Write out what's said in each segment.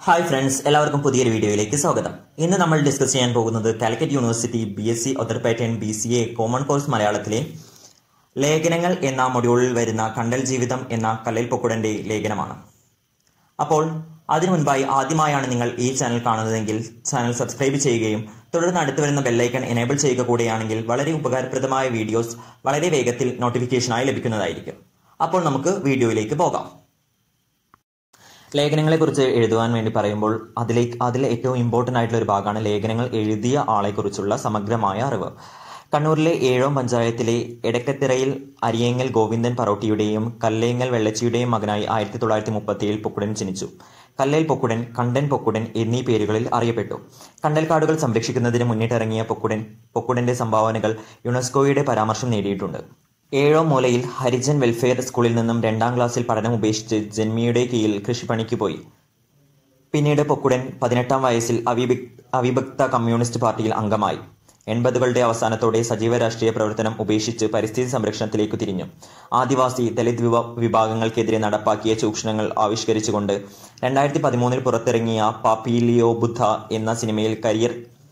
Hi friends എല്ലാവർക്കും പുതിയൊരു വീഡിയോയിലേക്ക് സ്വാഗതം ഇന്ന് നമ്മൾ ഡിസ്കസ് ചെയ്യാൻ പോകുന്നത് Calicut university B S C other pattern B C A common course മലയാളത്തിലെ ലേഖനങ്ങൾ എന്ന മൊഡ്യൂളിൽ വരുന്ന കണ്ടൽ ജീവിതം എന്ന കല്ലൽ പൊക്കുടന്റെ ലേഖനമാണ് അപ്പോൾ അതിനു മുൻപായി ആദ്യമായാണ് നിങ്ങൾ ഈ ചാനൽ കാണുന്നതെങ്കിൽ ചാനൽ സബ്സ്ക്രൈബ് ചെയ്യുകയും തുടർന്ന് അടുത്ത് വരുന്ന ബെല്ലൈക്കൺ എനേബിൾ ചെയ്യുക കൂടിയാണെങ്കിൽ വളരെ ഉപകാരപ്രദമായ വീഡിയോസ് വളരെ വേഗത്തിൽ നോട്ടിഫിക്കേഷനായി ലഭിക്കുന്നതായിരിക്കും അപ്പോൾ നമുക്ക് വീഡിയോയിലേക്ക് പോകാം ലേഖനങ്ങളെക്കുറിച്ച് എഴുതുവാൻ വേണ്ടി പറയുമ്പോൾ അതിലേക്ക് അതിലെ ഏറ്റവും ഇമ്പോർട്ടൻ്റ് ആയിട്ടുള്ള ഒരു ഭാഗമാണ് ലേഖനങ്ങൾ എഴുതിയ ആളെക്കുറിച്ചുള്ള സമഗ്രമായ അറിവ് കണ്ണൂരിലെ ഏഴോം പഞ്ചായത്തിലെ എടക്കത്തിറയിൽ അരിയേങ്ങൽ ഗോവിന്ദൻ പറോട്ടിയുടെയും കല്ലേങ്ങൽ വെള്ളച്ചിയുടെയും മകനായി ആയിരത്തി തൊള്ളായിരത്തി മുപ്പത്തിയേഴിൽ പൊക്കുടൻ ജനിച്ചു കല്ലേൽ പൊക്കുടൻ കണ്ടൻ പൊക്കുടൻ എന്നീ പേരുകളിൽ അറിയപ്പെട്ടു കണ്ടൽക്കാടുകൾ സംരക്ഷിക്കുന്നതിന് മുന്നിട്ടിറങ്ങിയ പൊക്കുടൻ പൊക്കുടന്റെ സംഭാവനകൾ യുനെസ്കോയുടെ പരാമർശം നേടിയിട്ടുണ്ട് ഏഴോ മൂലയിൽ ഹരിജൻ വെൽഫെയർ സ്കൂളിൽ നിന്നും രണ്ടാം ക്ലാസ്സിൽ പഠനം ഉപേക്ഷിച്ച് ജന്മിയുടെ കീഴിൽ കൃഷിപ്പണിക്ക് പോയി പിന്നീട് പൊക്കുടൻ പതിനെട്ടാം വയസ്സിൽ അവിഭക് അവിഭക്ത കമ്മ്യൂണിസ്റ്റ് പാർട്ടിയിൽ അംഗമായി എൺപതുകളുടെ അവസാനത്തോടെ സജീവ രാഷ്ട്രീയ പ്രവർത്തനം ഉപേക്ഷിച്ച് പരിസ്ഥിതി സംരക്ഷണത്തിലേക്ക് തിരിഞ്ഞു ആദിവാസി ദലിത് വിഭ വിഭാഗങ്ങൾക്കെതിരെ നടപ്പാക്കിയ ചൂഷണങ്ങൾ ആവിഷ്കരിച്ചുകൊണ്ട് രണ്ടായിരത്തി പതിമൂന്നിൽ പുറത്തിറങ്ങിയ പാപ്പീലിയോ ബുദ്ധ എന്ന സിനിമയിൽ കരിയർ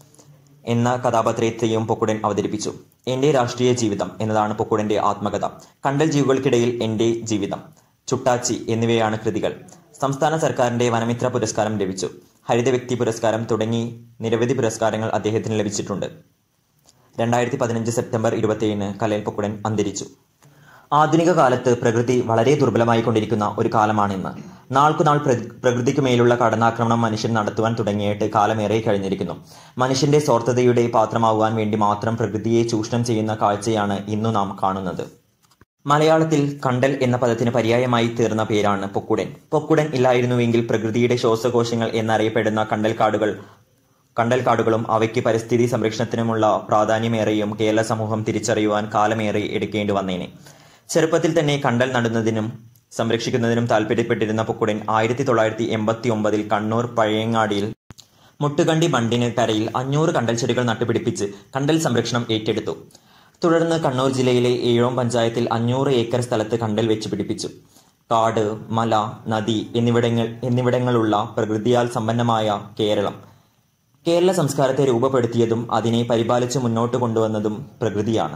എന്ന കഥാപാത്രത്തെയും പൊക്കുടൻ അവതരിപ്പിച്ചു എന്റെ രാഷ്ട്രീയ ജീവിതം എന്നതാണ് പൊക്കുടന്റെ ആത്മകഥ കണ്ടൽ ജീവികൾക്കിടയിൽ എന്റെ ജീവിതം ചുട്ടാച്ചി എന്നിവയാണ് കൃതികൾ സംസ്ഥാന സർക്കാരിന്റെ വനമിത്ര പുരസ്കാരം ലഭിച്ചു ഹരിത വ്യക്തി പുരസ്കാരം തുടങ്ങി നിരവധി പുരസ്കാരങ്ങൾ അദ്ദേഹത്തിന് ലഭിച്ചിട്ടുണ്ട് രണ്ടായിരത്തി പതിനഞ്ച് സെപ്റ്റംബർ ഇരുപത്തിയേഴിന് കലേൽ പൊക്കുടൻ അന്തരിച്ചു ആധുനിക കാലത്ത് പ്രകൃതി വളരെ ദുർബലമായിക്കൊണ്ടിരിക്കുന്ന ഒരു കാലമാണിന്ന് നാൾക്കുനാൾ പ്രകൃതിക്ക് മേലുള്ള കടന്നാക്രമണം മനുഷ്യൻ നടത്തുവാൻ തുടങ്ങിയിട്ട് കാലമേറെ കഴിഞ്ഞിരിക്കുന്നു മനുഷ്യന്റെ സ്വാർത്ഥതയുടെ പാത്രമാകുവാൻ വേണ്ടി മാത്രം പ്രകൃതിയെ ചൂഷണം ചെയ്യുന്ന കാഴ്ചയാണ് ഇന്നു നാം കാണുന്നത് മലയാളത്തിൽ കണ്ടൽ എന്ന പദത്തിന് പര്യായമായി തീർന്ന പേരാണ് പൊക്കുടൻ പൊക്കുടൻ ഇല്ലായിരുന്നുവെങ്കിൽ പ്രകൃതിയുടെ ശ്വാസകോശങ്ങൾ എന്നറിയപ്പെടുന്ന കണ്ടൽക്കാടുകൾ കണ്ടൽക്കാടുകളും അവയ്ക്ക് പരിസ്ഥിതി സംരക്ഷണത്തിനുമുള്ള പ്രാധാന്യമേറെയും കേരള സമൂഹം തിരിച്ചറിയുവാൻ കാലമേറെ എടുക്കേണ്ടി വന്നേനെ ചെറുപ്പത്തിൽ തന്നെ കണ്ടൽ നടുന്നതിനും സംരക്ഷിക്കുന്നതിനും താല്പര്യപ്പെട്ടിരുന്ന പൊക്കുടൻ ആയിരത്തി തൊള്ളായിരത്തി എൺപത്തി ഒമ്പതിൽ കണ്ണൂർ പഴയങ്ങാടിയിൽ മുട്ടുകണ്ടി ബണ്ടിന് കരയിൽ അഞ്ഞൂറ് കണ്ടൽ ചെടികൾ നട്ടുപിടിപ്പിച്ച് കണ്ടൽ സംരക്ഷണം ഏറ്റെടുത്തു തുടർന്ന് കണ്ണൂർ ജില്ലയിലെ ഏഴോം പഞ്ചായത്തിൽ അഞ്ഞൂറ് ഏക്കർ സ്ഥലത്ത് കണ്ടൽ വെച്ച് പിടിപ്പിച്ചു കാട് മല നദി എന്നിവിടങ്ങൾ എന്നിവിടങ്ങളുള്ള പ്രകൃതിയാൽ സമ്പന്നമായ കേരളം കേരള സംസ്കാരത്തെ രൂപപ്പെടുത്തിയതും അതിനെ പരിപാലിച്ച് മുന്നോട്ട് കൊണ്ടുവന്നതും പ്രകൃതിയാണ്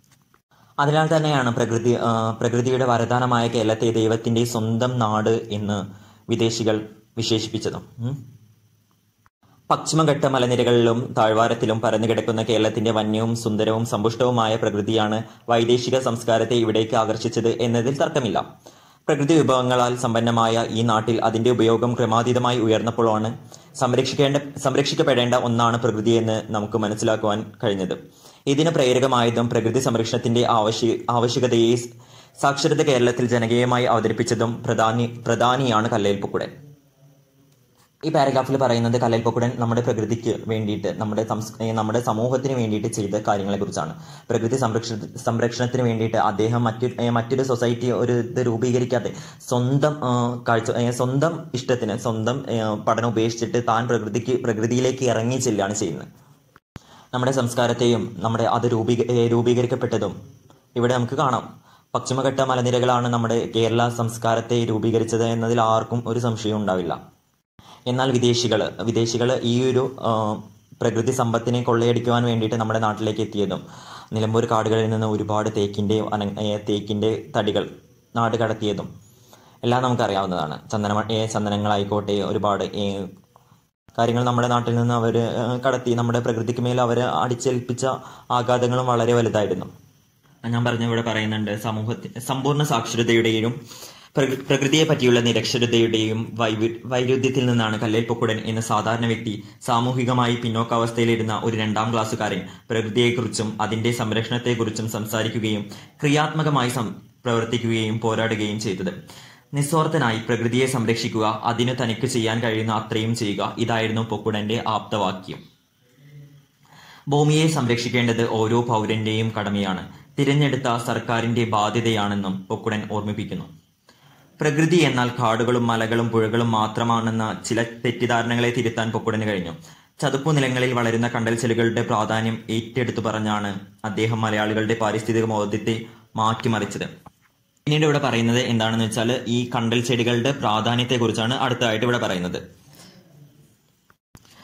അതിനാൽ തന്നെയാണ് പ്രകൃതി പ്രകൃതിയുടെ വരദാനമായ കേരളത്തെ ദൈവത്തിന്റെ സ്വന്തം നാട് എന്ന് വിദേശികൾ വിശേഷിപ്പിച്ചതും പശ്ചിമഘട്ട മലനിരകളിലും താഴ്വാരത്തിലും പരന്നു കിടക്കുന്ന കേരളത്തിന്റെ വന്യവും സുന്ദരവും സമ്പുഷ്ടവുമായ പ്രകൃതിയാണ് വൈദേശിക സംസ്കാരത്തെ ഇവിടേക്ക് ആകർഷിച്ചത് എന്നതിൽ തർക്കമില്ല പ്രകൃതി വിഭവങ്ങളാൽ സമ്പന്നമായ ഈ നാട്ടിൽ അതിന്റെ ഉപയോഗം ക്രമാതീതമായി ഉയർന്നപ്പോഴാണ് സംരക്ഷിക്കേണ്ട സംരക്ഷിക്കപ്പെടേണ്ട ഒന്നാണ് പ്രകൃതിയെന്ന് നമുക്ക് മനസ്സിലാക്കുവാൻ കഴിഞ്ഞത് ഇതിന് പ്രേരകമായതും പ്രകൃതി സംരക്ഷണത്തിന്റെ ആവശ്യ ആവശ്യകതയെ സാക്ഷരത കേരളത്തിൽ ജനകീയമായി അവതരിപ്പിച്ചതും പ്രധാനി പ്രധാനിയാണ് കല്ലയിൽ പൊക്കുടൻ ഈ പാരഗ്രാഫിൽ പറയുന്നത് കല്ലൽ പൊക്കുടൻ നമ്മുടെ പ്രകൃതിക്ക് വേണ്ടിയിട്ട് നമ്മുടെ നമ്മുടെ സമൂഹത്തിന് വേണ്ടിയിട്ട് ചെയ്ത കാര്യങ്ങളെ കുറിച്ചാണ് പ്രകൃതി സംരക്ഷണ സംരക്ഷണത്തിന് വേണ്ടിയിട്ട് അദ്ദേഹം മറ്റൊരു മറ്റൊരു സൊസൈറ്റി ഒരു ഇത് രൂപീകരിക്കാതെ സ്വന്തം കാഴ്ച സ്വന്തം ഇഷ്ടത്തിന് സ്വന്തം പഠനം ഉപേക്ഷിച്ചിട്ട് താൻ പ്രകൃതിക്ക് പ്രകൃതിയിലേക്ക് ഇറങ്ങി ചെല്ലുകയാണ് ചെയ്യുന്നത് നമ്മുടെ സംസ്കാരത്തെയും നമ്മുടെ അത് രൂപീ രൂപീകരിക്കപ്പെട്ടതും ഇവിടെ നമുക്ക് കാണാം പശ്ചിമഘട്ട മലനിരകളാണ് നമ്മുടെ കേരള സംസ്കാരത്തെ രൂപീകരിച്ചത് എന്നതിൽ ആർക്കും ഒരു സംശയവും ഉണ്ടാവില്ല എന്നാൽ വിദേശികൾ വിദേശികൾ ഈ ഒരു പ്രകൃതി സമ്പത്തിനെ കൊള്ളയടിക്കുവാൻ വേണ്ടിയിട്ട് നമ്മുടെ നാട്ടിലേക്ക് എത്തിയതും നിലമ്പൂർ കാടുകളിൽ നിന്ന് ഒരുപാട് തേക്കിൻ്റെ തേക്കിൻ്റെ തടികൾ നാട് കടത്തിയതും എല്ലാം നമുക്കറിയാവുന്നതാണ് ചന്ദന ചന്ദനങ്ങളായിക്കോട്ടെ ഒരുപാട് കാര്യങ്ങൾ നമ്മുടെ നാട്ടിൽ നിന്ന് അവർ കടത്തി നമ്മുടെ പ്രകൃതിക്ക് മേൽ അവർ അടിച്ചേൽപ്പിച്ച ആഘാതങ്ങളും വളരെ വലുതായിരുന്നു ഞാൻ പറഞ്ഞ ഇവിടെ പറയുന്നുണ്ട് സമൂഹത്തിൽ സമ്പൂർണ്ണ സാക്ഷരതയുടെയും പ്രകൃതിയെ പറ്റിയുള്ള നിരക്ഷരതയുടെയും വൈരുദ്ധ്യത്തിൽ നിന്നാണ് കല്ലേൽ പൊക്കുടൻ എന്ന സാധാരണ വ്യക്തി സാമൂഹികമായി പിന്നോക്കാവസ്ഥയിലിരുന്ന ഒരു രണ്ടാം ക്ലാസ്സുകാരൻ പ്രകൃതിയെക്കുറിച്ചും അതിന്റെ സംരക്ഷണത്തെക്കുറിച്ചും സംസാരിക്കുകയും ക്രിയാത്മകമായി പ്രവർത്തിക്കുകയും പോരാടുകയും ചെയ്തത് നിസ്വാർത്ഥനായി പ്രകൃതിയെ സംരക്ഷിക്കുക അതിന് തനിക്ക് ചെയ്യാൻ കഴിയുന്ന അത്രയും ചെയ്യുക ഇതായിരുന്നു പൊക്കുടന്റെ ആപ്തവാക്യം ഭൂമിയെ സംരക്ഷിക്കേണ്ടത് ഓരോ പൗരന്റെയും കടമയാണ് തിരഞ്ഞെടുത്ത സർക്കാരിന്റെ ബാധ്യതയാണെന്നും പൊക്കുടൻ ഓർമ്മിപ്പിക്കുന്നു പ്രകൃതി എന്നാൽ കാടുകളും മലകളും പുഴകളും മാത്രമാണെന്ന ചില തെറ്റിദ്ധാരണകളെ തിരുത്താൻ പൊക്കുടന് കഴിഞ്ഞു ചതുപ്പു നിലങ്ങളിൽ വളരുന്ന കണ്ടൽ ചെടികളുടെ പ്രാധാന്യം ഏറ്റെടുത്തു പറഞ്ഞാണ് അദ്ദേഹം മലയാളികളുടെ പാരിസ്ഥിതിക ബോധ്യത്തെ മാറ്റിമറിച്ചത് പിന്നീട് ഇവിടെ പറയുന്നത് എന്താണെന്ന് വെച്ചാൽ ഈ കണ്ടൽ ചെടികളുടെ പ്രാധാന്യത്തെക്കുറിച്ചാണ് അടുത്തതായിട്ട് ഇവിടെ പറയുന്നത്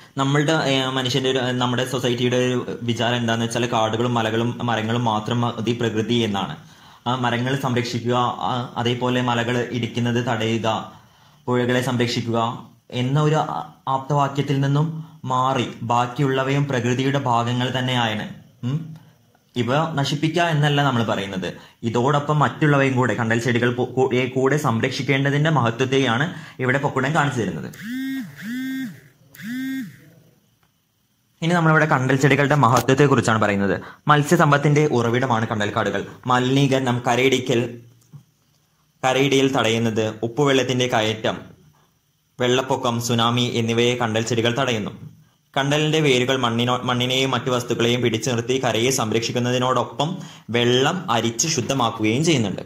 നമ്മളുടെ ഏഹ്, മനുഷ്യന്റെ ഒരു നമ്മുടെ സൊസൈറ്റിയുടെ ഒരു വിചാരം എന്താന്ന് വെച്ചാൽ കാടുകളും മലകളും മരങ്ങളും മാത്രം മതി പ്രകൃതി എന്നാണ് ആ മരങ്ങൾ സംരക്ഷിക്കുക ആ, അതേപോലെ മലകൾ ഇടിക്കുന്നത് തടയുക പുഴകളെ സംരക്ഷിക്കുക എന്ന ഒരു ആ- ആപ്തവാക്യത്തിൽ നിന്നും മാറി ബാക്കിയുള്ളവയും പ്രകൃതിയുടെ ഭാഗങ്ങൾ തന്നെയാണ് ഉം. ഇവ നശിപ്പിക്കുക എന്നല്ല നമ്മൾ പറയുന്നത് ഇതോടൊപ്പം മറ്റുള്ളവയും കൂടെ കണ്ടൽ ചെടികൾ പു- കൂ- ഏ കൂടെ സംരക്ഷിക്കേണ്ടതിന്റെ മഹത്വത്തെയാണ് ഇവിടെ പൊക്കുടൻ കാണിച്ചു തരുന്നത് ഇനി നമ്മളിവിടെ കണ്ടൽ ചെടികളുടെ മഹത്വത്തെ കുറിച്ചാണ് പറയുന്നത് മത്സ്യസമ്പത്തിന്റെ ഉറവിടമാണ് കണ്ടൽക്കാടുകൾ മലിനീകരണം കരയിടിക്കൽ കരയിടിയിൽ തടയുന്നത് ഉപ്പുവെള്ളത്തിന്റെ കയറ്റം വെള്ളപ്പൊക്കം സുനാമി എന്നിവയെ കണ്ടൽ ചെടികൾ തടയുന്നു കണ്ടലിന്റെ വേരുകൾ മണ്ണിനോ മണ്ണിനെയും മറ്റു വസ്തുക്കളെയും പിടിച്ചു നിർത്തി കരയെ സംരക്ഷിക്കുന്നതിനോടൊപ്പം വെള്ളം അരിച്ച് ശുദ്ധമാക്കുകയും ചെയ്യുന്നുണ്ട്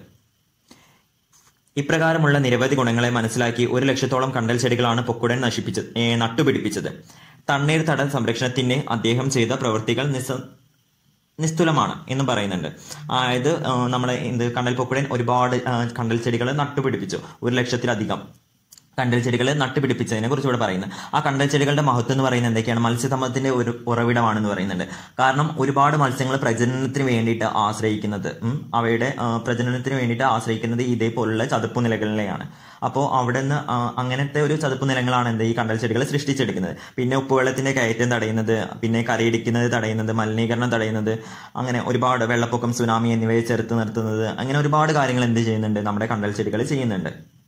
ഇപ്രകാരമുള്ള നിരവധി ഗുണങ്ങളെ മനസ്സിലാക്കി ഒരു ലക്ഷത്തോളം കണ്ടൽ ചെടികളാണ് പൊക്കുടൻ നശിപ്പിച്ചത് ഏ, നട്ടുപിടിപ്പിച്ചത് തണ്ണീർത്തട സംരക്ഷണത്തിന് അദ്ദേഹം ചെയ്ത പ്രവൃത്തികൾ നിസ്സ നിസ്തുലമാണ് എന്ന് പറയുന്നുണ്ട് അതായത് ആ, നമ്മുടെ ഇത് കണ്ടൽ പൊക്കുടൻ ഒരുപാട് ആ, കണ്ടൽ ചെടികൾ നട്ടുപിടിപ്പിച്ചു ഒരു ലക്ഷത്തിലധികം കണ്ടൽ ചെടികൾ നട്ടുപിടിപ്പിച്ചതിനെ കുറിച്ച് ഇവിടെ പറയുന്നത് ആ കണ്ടൽ ചെടികളുടെ മഹത്വം എന്ന് പറയുന്നത് എന്തൊക്കെയാണ് മത്സ്യസമ്പത്തിന്റെ ഒരു ഉറവിടമാണെന്ന് പറയുന്നുണ്ട് കാരണം ഒരുപാട് മത്സ്യങ്ങൾ പ്രജനനത്തിന് വേണ്ടിയിട്ട് ആശ്രയിക്കുന്നത് ഉം, അവയുടെ ആ, പ്രജനനത്തിന് വേണ്ടിയിട്ട് ആശ്രയിക്കുന്നത് ഇതേപോലുള്ള ചതുപ്പ് നിലകളിലെയാണ് അപ്പോൾ അവിടെ നിന്ന് ആ, അങ്ങനത്തെ ഒരു ചതുപ്പ് നിലങ്ങളാണ് എന്ത് ഈ കണ്ടൽ ചെടികൾ സൃഷ്ടിച്ചെടുക്കുന്നത് പിന്നെ ഉപ്പുവെള്ളത്തിന്റെ കയറ്റം തടയുന്നത് പിന്നെ കരയിടിക്കുന്നത് തടയുന്നത് മലിനീകരണം തടയുന്നത് അങ്ങനെ ഒരുപാട് വെള്ളപ്പൊക്കം സുനാമി എന്നിവയെ ചെറുത്ത് നിർത്തുന്നത് അങ്ങനെ ഒരുപാട് കാര്യങ്ങൾ എന്ത് ചെയ്യുന്നുണ്ട് നമ്മുടെ കണ്ടൽ ചെടികൾ ചെയ്യുന്നുണ്ട്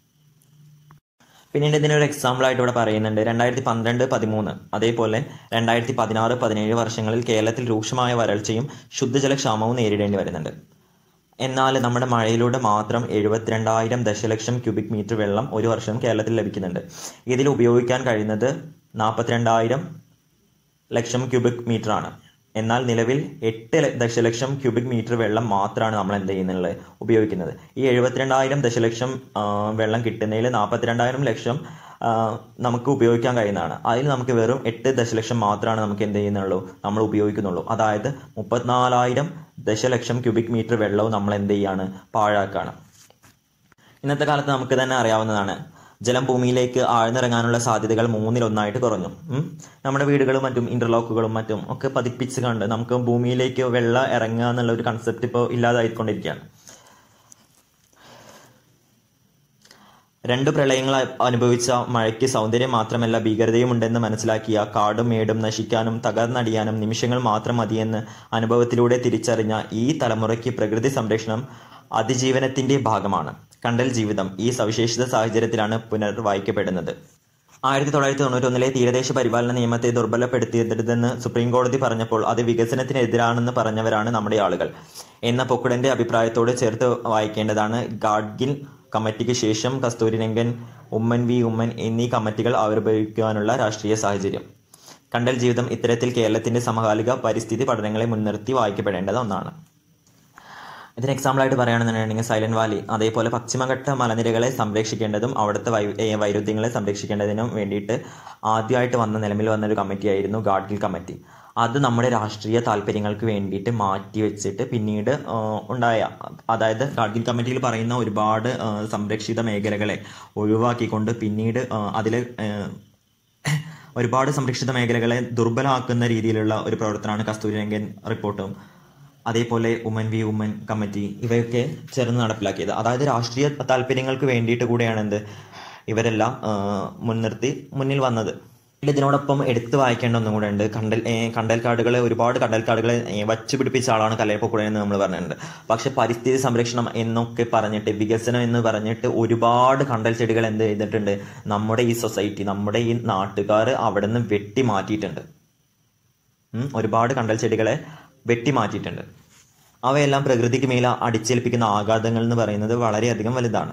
പിന്നീട് ഇതിനൊരു എക്സാമ്പിൾ ആയിട്ട് ഇവിടെ പറയുന്നുണ്ട് രണ്ടായിരത്തി പന്ത്രണ്ട് പതിമൂന്ന് അതേപോലെ രണ്ടായിരത്തി പതിനാറ് പതിനേഴ് വർഷങ്ങളിൽ കേരളത്തിൽ രൂക്ഷമായ വരൾച്ചയും ശുദ്ധജലക്ഷാമവും നേരിടേണ്ടി വരുന്നുണ്ട് എന്നാൽ നമ്മുടെ മഴയിലൂടെ മാത്രം എഴുപത്തിരണ്ടായിരം ദശലക്ഷം ക്യൂബിക് മീറ്റർ വെള്ളം ഒരു വർഷം കേരളത്തിൽ ലഭിക്കുന്നുണ്ട് ഇതിൽ ഉപയോഗിക്കാൻ കഴിയുന്നത് നാൽപ്പത്തിരണ്ടായിരം ലക്ഷം ക്യൂബിക് മീറ്റർ ആണ് എന്നാൽ നിലവിൽ എട്ട് ല- ദശലക്ഷം ക്യൂബിക് മീറ്റർ വെള്ളം മാത്രമാണ് നമ്മൾ എന്ത് ചെയ്യുന്നുള്ളത് ഉപയോഗിക്കുന്നത് ഈ എഴുപത്തിരണ്ടായിരം ദശലക്ഷം ആ, വെള്ളം കിട്ടുന്നതിൽ നാൽപ്പത്തിരണ്ടായിരം ലക്ഷം ആ, നമുക്ക് ഉപയോഗിക്കാൻ കഴിയുന്നതാണ് അതിൽ നമുക്ക് വെറും എട്ട് ദശലക്ഷം മാത്രമാണ് നമുക്ക് എന്ത് ചെയ്യുന്നുള്ളൂ നമ്മൾ ഉപയോഗിക്കുന്നുള്ളൂ അതായത് മുപ്പത്തിനാലായിരം ദശലക്ഷം ക്യൂബിക് മീറ്റർ വെള്ളവും നമ്മൾ എന്ത് ചെയ്യാണ് പാഴാക്കാണ് ഇന്നത്തെ കാലത്ത് നമുക്ക് തന്നെ അറിയാവുന്നതാണ് ജലം ഭൂമിയിലേക്ക് ആഴ്ന്നിറങ്ങാനുള്ള സാധ്യതകൾ മൂന്നിലൊന്നായിട്ട് കുറഞ്ഞു ഉം. നമ്മുടെ വീടുകളും മറ്റും ഇന്റർലോക്കുകളും മറ്റും ഒക്കെ പതിപ്പിച്ച് കണ്ട് നമുക്ക് ഭൂമിയിലേക്ക് വെള്ളം ഇറങ്ങുക എന്നുള്ള ഒരു കൺസെപ്റ്റ് ഇപ്പോൾ ഇല്ലാതായിക്കൊണ്ടിരിക്കുകയാണ് രണ്ട് പ്രളയങ്ങൾ അനുഭവിച്ച മഴയ്ക്ക് സൗന്ദര്യം മാത്രമല്ല ഭീകരതയും ഉണ്ടെന്ന് മനസ്സിലാക്കിയ കാടും മേടും നശിക്കാനും തകർന്നടിയാനും നിമിഷങ്ങൾ മാത്രം മതിയെന്ന് അനുഭവത്തിലൂടെ തിരിച്ചറിഞ്ഞ ഈ തലമുറയ്ക്ക് പ്രകൃതി സംരക്ഷണം അതിജീവനത്തിന്റെ ഭാഗമാണ് കണ്ടൽ ജീവിതം ഈ സവിശേഷത സാഹചര്യത്തിലാണ് പുനർവായിക്കപ്പെടുന്നത് ആയിരത്തി തൊള്ളായിരത്തി തൊണ്ണൂറ്റൊന്നിലെ തീരദേശ പരിപാലന നിയമത്തെ ദുർബലപ്പെടുത്തിയതെന്ന് സുപ്രീം കോടതി പറഞ്ഞപ്പോൾ അത് വികസനത്തിനെതിരാണെന്ന് പറഞ്ഞവരാണ് നമ്മുടെ ആളുകൾ എന്ന പൊക്കുടന്റെ അഭിപ്രായത്തോട് ചേർത്ത് വായിക്കേണ്ടതാണ് ഗാഡ്ഗിൽ കമ്മിറ്റിക്ക് ശേഷം കസ്തൂരിരംഗൻ ഉമ്മൻ വി ഉമ്മൻ എന്നീ കമ്മിറ്റികൾ ആവിർഭവിക്കുവാനുള്ള രാഷ്ട്രീയ സാഹചര്യം കണ്ടൽ ജീവിതം ഇത്തരത്തിൽ കേരളത്തിന്റെ സമകാലിക പരിസ്ഥിതി പഠനങ്ങളെ മുൻനിർത്തി വായിക്കപ്പെടേണ്ടത് ഒന്നാണ് ഇതിന് എക്സാമ്പിൾ ആയിട്ട് പറയുകയാണെന്നുണ്ടെങ്കിൽ സൈലന്റ് വാലി അതേപോലെ പശ്ചിമഘട്ട മലനിരകളെ സംരക്ഷിക്കേണ്ടതും അവിടുത്തെ വൈ ഏ, വൈരുദ്ധ്യങ്ങളെ സംരക്ഷിക്കേണ്ടതിനും വേണ്ടിയിട്ട് ആദ്യമായിട്ട് വന്ന നിലവിൽ വന്ന ഒരു കമ്മിറ്റിയായിരുന്നു ഗാഡ്ഗിൽ കമ്മിറ്റി അത് നമ്മുടെ രാഷ്ട്രീയ താല്പര്യങ്ങൾക്ക് വേണ്ടിയിട്ട് മാറ്റി വെച്ചിട്ട് പിന്നീട് ആ, ഉണ്ടായ അതായത് ഗാഡ്ഗിൽ കമ്മിറ്റിയിൽ പറയുന്ന ഒരുപാട് ആ, സംരക്ഷിത മേഖലകളെ ഒഴിവാക്കിക്കൊണ്ട് പിന്നീട് അതിൽ ഒരുപാട് സംരക്ഷിത മേഖലകളെ ദുർബലമാക്കുന്ന രീതിയിലുള്ള ഒരു പ്രവർത്തനമാണ് കസ്തൂരിരംഗൻ റിപ്പോർട്ടും അതേപോലെ ഉമൻ വി ഉമൻ കമ്മിറ്റി ഇവയൊക്കെ ചേർന്ന് നടപ്പിലാക്കിയത് അതായത് രാഷ്ട്രീയ താല്പര്യങ്ങൾക്ക് വേണ്ടിയിട്ട് കൂടെയാണ് എന്ത് ഇവരെല്ലാം ആ, മുൻനിർത്തി മുന്നിൽ വന്നത് ഇതിനോടൊപ്പം എടുത്തു വായിക്കേണ്ട ഒന്നും കൂടെ ഉണ്ട് കണ്ടൽ ഏ, കണ്ടൽക്കാടുകളെ ഒരുപാട് കണ്ടൽക്കാടുകളെ ഏ, വച്ചു പിടിപ്പിച്ച ആളാണ് കല്ലയപ്പൊക്കുട എന്ന് നമ്മൾ പറഞ്ഞിട്ടുണ്ട് പക്ഷെ പരിസ്ഥിതി സംരക്ഷണം എന്നൊക്കെ പറഞ്ഞിട്ട് വികസനം എന്ന് പറഞ്ഞിട്ട് ഒരുപാട് കണ്ടൽ ചെടികൾ എന്ത് ചെയ്തിട്ടുണ്ട് നമ്മുടെ ഈ സൊസൈറ്റി നമ്മുടെ ഈ നാട്ടുകാർ അവിടെ നിന്ന് വെട്ടി മാറ്റിയിട്ടുണ്ട് ഉം, ഒരുപാട് കണ്ടൽ ചെടികളെ വെട്ടി മാറ്റിയിട്ടുണ്ട് അവയെല്ലാം പ്രകൃതിക്ക് മേലെ അടിച്ചേൽപ്പിക്കുന്ന ആഘാതങ്ങൾ എന്ന് പറയുന്നത് വളരെയധികം വലുതാണ്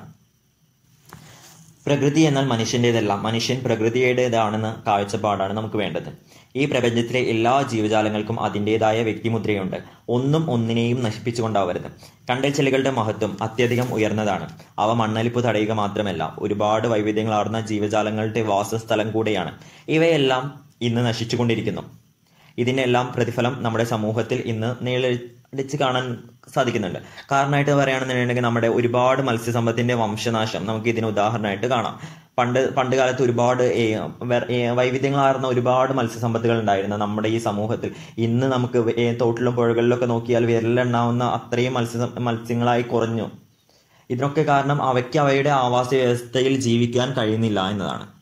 പ്രകൃതി എന്നാൽ മനുഷ്യൻ്റെതല്ല മനുഷ്യൻ പ്രകൃതിയുടേതാണെന്ന കാഴ്ചപ്പാടാണ് നമുക്ക് വേണ്ടത് ഈ പ്രപഞ്ചത്തിലെ എല്ലാ ജീവജാലങ്ങൾക്കും അതിൻ്റെതായ വ്യക്തിമുദ്രയുണ്ട് ഒന്നും ഒന്നിനെയും നശിപ്പിച്ചുകൊണ്ടാവരുത് കണ്ടൽ ചെടികളുടെ മഹത്വം അത്യധികം ഉയർന്നതാണ് അവ മണ്ണലിപ്പ് തടയുക മാത്രമല്ല ഒരുപാട് വൈവിധ്യങ്ങളാർന്ന ജീവജാലങ്ങളുടെ വാസസ്ഥലം കൂടെയാണ് ഇവയെല്ലാം ഇന്ന് നശിച്ചുകൊണ്ടിരിക്കുന്നു ഇതിനെല്ലാം പ്രതിഫലം നമ്മുടെ സമൂഹത്തിൽ ഇന്ന് നേടിച്ച് കാണാൻ സാധിക്കുന്നുണ്ട് കാരണമായിട്ട് പറയുകയാണെന്നുണ്ടെങ്കിൽ നമ്മുടെ ഒരുപാട് മത്സ്യസമ്പത്തിന്റെ വംശനാശം നമുക്ക് ഇതിന് ഉദാഹരണമായിട്ട് കാണാം പണ്ട് പണ്ട് കാലത്ത് ഒരുപാട് ഏ, വെ- ഏ, വൈവിധ്യങ്ങളാർന്ന ഒരുപാട് മത്സ്യസമ്പത്തുകൾ ഉണ്ടായിരുന്നു നമ്മുടെ ഈ സമൂഹത്തിൽ ഇന്ന് നമുക്ക് ഏ, തോട്ടിലും പുഴകളിലൊക്കെ നോക്കിയാൽ വിരലെണ്ണാവുന്ന അത്രയും മത്സ്യ മത്സ്യങ്ങളായി കുറഞ്ഞു ഇതിനൊക്കെ കാരണം അവയ്ക്ക് അവയുടെ ആവാസ വ്യവസ്ഥയിൽ ജീവിക്കാൻ കഴിയുന്നില്ല എന്നതാണ്